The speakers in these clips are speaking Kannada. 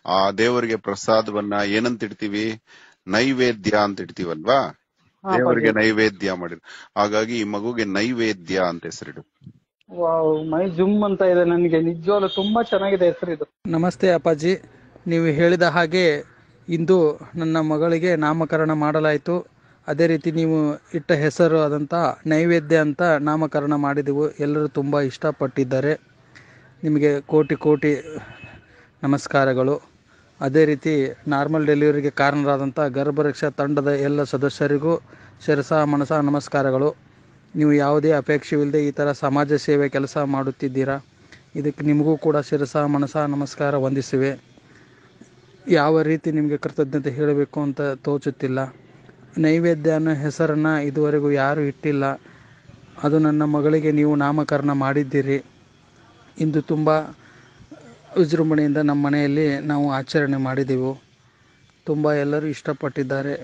ಆ ದೇವರಿಗೆ ಪ್ರಸಾದವನ್ನ ಏನಂತ ಇಡ್ತೀವಿ ನೈವೇದ್ಯ ಅಂತ ಇಡ್ತೀವಲ್ವಾ ಹಾ, ದೇವರಿಗೆ ಅಪ್ಪಾಜಿ. ನೈವೇದ್ಯ ಮಾಡಿದ್ರು ಹಾಗಾಗಿ ಈ ಮಗುಗೆ ನೈವೇದ್ಯ ಅಂತ ಹೆಸರಿಡು ವಾವ್ ಮೈ ಜುಮ್ ಅಂತ ಇದೆ ನನಗೆ ನಿಜವಾಗ್ಲೂ ತುಂಬಾ ಚೆನ್ನಾಗಿದೆ ಹೆಸರು ಇದು ನಮಸ್ತೆ ಅಪ್ಪಾಜಿ ನೀವು ಹೇಳಿದ ಹಾಗೆ ಇಂದು ನನ್ನ ಮಗಳಿಗೆ ನಾಮಕರಣ ಮಾಡಲಾಯಿತು ಅದೇ ರೀತಿ ನೀವು ಇಟ್ಟ ಹೆಸರು ಆದಂಥ ನೈವೇದ್ಯ ಅಂತ ನಾಮಕರಣ ಮಾಡಿದೆವು ಎಲ್ಲರೂ ತುಂಬ ಇಷ್ಟಪಟ್ಟಿದ್ದಾರೆ ನಿಮಗೆ ಕೋಟಿ ಕೋಟಿ ನಮಸ್ಕಾರಗಳು ಅದೇ ರೀತಿ ನಾರ್ಮಲ್ ಡೆಲಿವರಿಗೆ ಕಾರಣರಾದಂಥ ಗರ್ಭರಕ್ಷಾ ತಂಡದ ಎಲ್ಲ ಸದಸ್ಯರಿಗೂ ಶಿರಸ ಮನಸ ನಮಸ್ಕಾರಗಳು ನೀವು ಯಾವುದೇ ಅಪೇಕ್ಷೆವಿಲ್ಲದೆ ಈ ಥರ ಸಮಾಜ ಸೇವೆ ಕೆಲಸ ಮಾಡುತ್ತಿದ್ದೀರಾ ಇದಕ್ಕೆ ನಿಮಗೂ ಕೂಡ ಶಿರಸ ಮನಸ ನಮಸ್ಕಾರ ವಂದಿಸಿವೆ ಯಾವ ರೀತಿ ನಿಮಗೆ ಕೃತಜ್ಞತೆ ಹೇಳಬೇಕು ಅಂತ ತೋಚುತ್ತಿಲ್ಲ ನೈವೇದ್ಯ ಅನ್ನೋ ಹೆಸರನ್ನು ಇದುವರೆಗೂ ಯಾರೂ ಇಟ್ಟಿಲ್ಲ ಅದು ನನ್ನ ಮಗಳಿಗೆ ನೀವು ನಾಮಕರಣ ಮಾಡಿದ್ದೀರಿ ಇಂದು ತುಂಬ ವಿಜೃಂಭಣೆಯಿಂದ ನಮ್ಮ ಮನೆಯಲ್ಲಿ ನಾವು ಆಚರಣೆ ಮಾಡಿದೆವು ತುಂಬ ಎಲ್ಲರೂ ಇಷ್ಟಪಟ್ಟಿದ್ದಾರೆ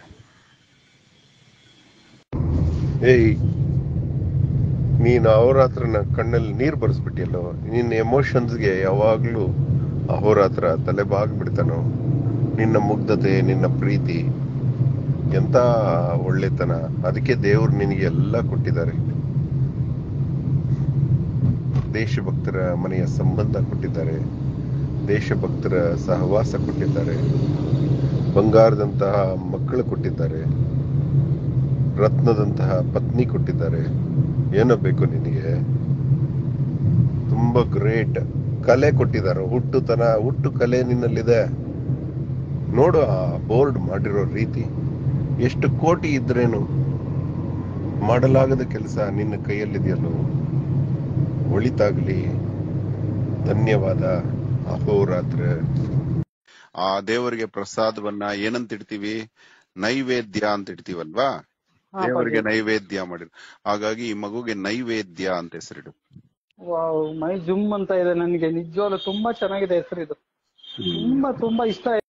ಏಯ್ ನೀನು ಅಹೋರಾತ್ರನ ಕಣ್ಣಲ್ಲಿ ನೀರು ಬರ್ಸ್ಬಿಟ್ಟಿಯಲ್ಲೋ ನಿನ್ನ ಎಮೋಷನ್ಸ್ಗೆ ಯಾವಾಗ್ಲೂ ಅಹೋರಾತ್ರ ತಲೆ ಬಾಗ್ಬಿಡ್ತಾನೋ ನಿನ್ನ ಮುಗ್ಧತೆ ನಿನ್ನ ಪ್ರೀತಿ ಎಂತ ಒಳ್ಳೆತನ ಅದಕ್ಕೆ ದೇವ್ರು ನಿನಗೆ ಎಲ್ಲ ಕೊಟ್ಟಿದ್ದಾರೆ ದೇಶಭಕ್ತರ ಮನೆಯ ಸಂಬಂಧ ಕೊಟ್ಟಿದ್ದಾರೆ ದೇಶಭಕ್ತರ ಸಹವಾಸ ಕೊಟ್ಟಿದ್ದಾರೆ ಬಂಗಾರದಂತಹ ಮಕ್ಕಳು ಕೊಟ್ಟಿದ್ದಾರೆ ರತ್ನದಂತಹ ಪತ್ನಿ ಕೊಟ್ಟಿದ್ದಾರೆ ಏನೋ ಬೇಕು ನಿನಗೆ ತುಂಬಾ ಗ್ರೇಟ್ ಕಲೆ ಕೊಟ್ಟಿದ್ದಾರೆ ಹುಟ್ಟುತನ ಹುಟ್ಟು ಕಲೆ ನಿನ್ನಲ್ಲಿದೆ ನೋಡು ಆ ಬೋರ್ಡ್ ಮಾಡಿರೋ ರೀತಿ ಎಷ್ಟು ಕೋಟಿ ಇದ್ರೇನು ಮಾಡಲಾಗದ ಕೆಲಸ ನಿನ್ನ ಕೈಯಲ್ಲಿದೆಯಲ್ಲೋ ಒಳಿತಾಗ್ಲಿ ಧನ್ಯವಾದ ಅಹೋರಾತ್ರ ಆ ದೇವರಿಗೆ ಪ್ರಸಾದವನ್ನ ಏನಂತ ಇಡ್ತೀವಿ ನೈವೇದ್ಯ ಅಂತ ಇಡ್ತೀವಲ್ವಾ ಹಾ, ದೇವರಿಗೆ ಅಪ್ಪಾಜಿ. ನೈವೇದ್ಯ ಮಾಡಿದ್ರು ಹಾಗಾಗಿ ಈ ಮಗುಗೆ ನೈವೇದ್ಯ ಅಂತ ಹೆಸರಿಡು ವಾವ್ ಮೈ ಜುಮ್ ಅಂತ ಇದೆ ನನಗೆ ನಿಜವಾಗ್ಲೂ ತುಂಬಾ ಚೆನ್ನಾಗಿದೆ ಹೆಸರು ಇದು ತುಂಬಾ ತುಂಬಾ ಇಷ್ಟ